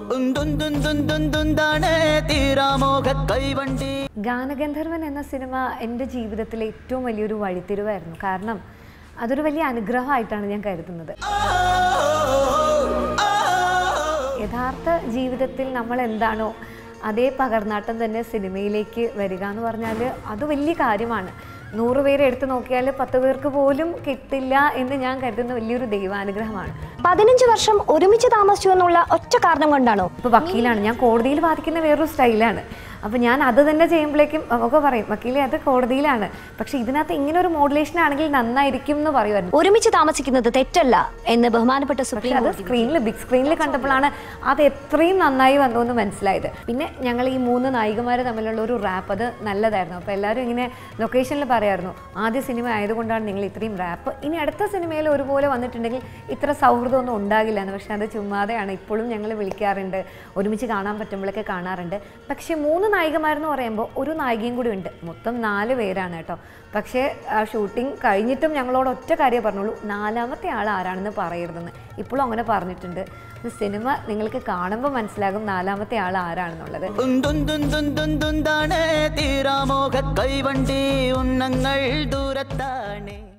ഉന്തുന്തുന്തുന്തുന്താണ് തീരാമോഹ കൈവണ്ടി ഗാനഗന്ധർവൻ എന്ന സിനിമ എൻ്റെ ജീവിതത്തിലെ ഏറ്റവും വലിയൊരു വഴിത്തിരിവായിരുന്നു കാരണം അതൊരു വലിയ അനുഗ്രഹമായിട്ടാണ് ഞാൻ കരുതുന്നത് യഥാർത്ഥ ജീവിതത്തിൽ നമ്മൾ എന്താണോ അതേ പകർന്നാട്ടം തന്നെ സിനിമയിലേക്ക് വരിക എന്ന് പറഞ്ഞാൽ അത് വലിയ കാര്യമാണ് നൂറ് പേരെ എടുത്തു നോക്കിയാൽ പത്ത് പേർക്ക് പോലും കിട്ടില്ല എന്ന് ഞാൻ കരുതുന്ന വലിയൊരു ദൈവാനുഗ്രഹമാണ് പതിനഞ്ച് വർഷം ഒരുമിച്ച് താമസിച്ചു എന്നുള്ള ഒറ്റ കാരണം കൊണ്ടാണോ ഇപ്പോൾ വക്കീലാണ് ഞാൻ കോടതിയിൽ വാദിക്കുന്ന വേറൊരു സ്റ്റൈലാണ് അപ്പോൾ ഞാൻ അത് തന്നെ ചെയ്യുമ്പോഴേക്കും ഒക്കെ പറയും വക്കീലെ അത് കോടതിയിലാണ് പക്ഷേ ഇതിനകത്ത് ഇങ്ങനെ ഒരു മോഡുലേഷൻ ആണെങ്കിൽ നന്നായിരിക്കും എന്ന് പറയുമായിരുന്നു ഒരുമിച്ച് താമസിക്കുന്നത് തെറ്റല്ല എന്ന് ബഹുമാനപ്പെട്ട പക്ഷെ സുപ്രീം അത് കോടതി സ്ക്രീനിൽ ബിഗ് സ്ക്രീനിൽ കണ്ടപ്പോഴാണ് അത് എത്രയും നന്നായി വന്നു എന്ന് മനസ്സിലായത് പിന്നെ ഞങ്ങൾ ഈ മൂന്ന് നായികമാർ തമ്മിലുള്ള ഒരു റാപ്പ് അത് നല്ലതായിരുന്നു അപ്പോൾ എല്ലാവരും ഇങ്ങനെ ലൊക്കേഷനിൽ പറയായിരുന്നു ആദ്യ സിനിമ ആയതുകൊണ്ടാണ് നിങ്ങൾ ഇത്രയും റാപ്പ് ഇനി അടുത്ത സിനിമയിൽ ഒരുപോലെ വന്നിട്ടുണ്ടെങ്കിൽ ഇത്ര സൗഹൃദമൊന്നും ഉണ്ടാകില്ല എന്ന് പക്ഷെ അത് ചുമ്മാതെയാണ് ഇപ്പോഴും ഞങ്ങൾ വിളിക്കാറുണ്ട് ഒരുമിച്ച് കാണാൻ പറ്റുമ്പോഴൊക്കെ കാണാറുണ്ട് പക്ഷേ മൂന്ന് നായികമാരെന്ന് പറയുമ്പോൾ ഒരു നായികയും കൂടി ഉണ്ട് മൊത്തം നാല് പേരാണ് കേട്ടോ പക്ഷേ ആ ഷൂട്ടിംഗ് കഴിഞ്ഞിട്ടും ഞങ്ങളോട് ഒറ്റ കാര്യം പറഞ്ഞോളൂ നാലാമത്തെ ആൾ ആരാണെന്ന് പറയരുതെന്ന് ഇപ്പോഴും അങ്ങനെ പറഞ്ഞിട്ടുണ്ട് ഇത് സിനിമ നിങ്ങൾക്ക് കാണുമ്പോൾ മനസ്സിലാകും നാലാമത്തെ ആൾ ആരാണെന്നുള്ളത് ഉന്തുന്തുന്തുന്തുന്താണ് തീരാമോഹ കൈവണ്ടി ഉന്നങ്ങൾ ദൂരത്താണ്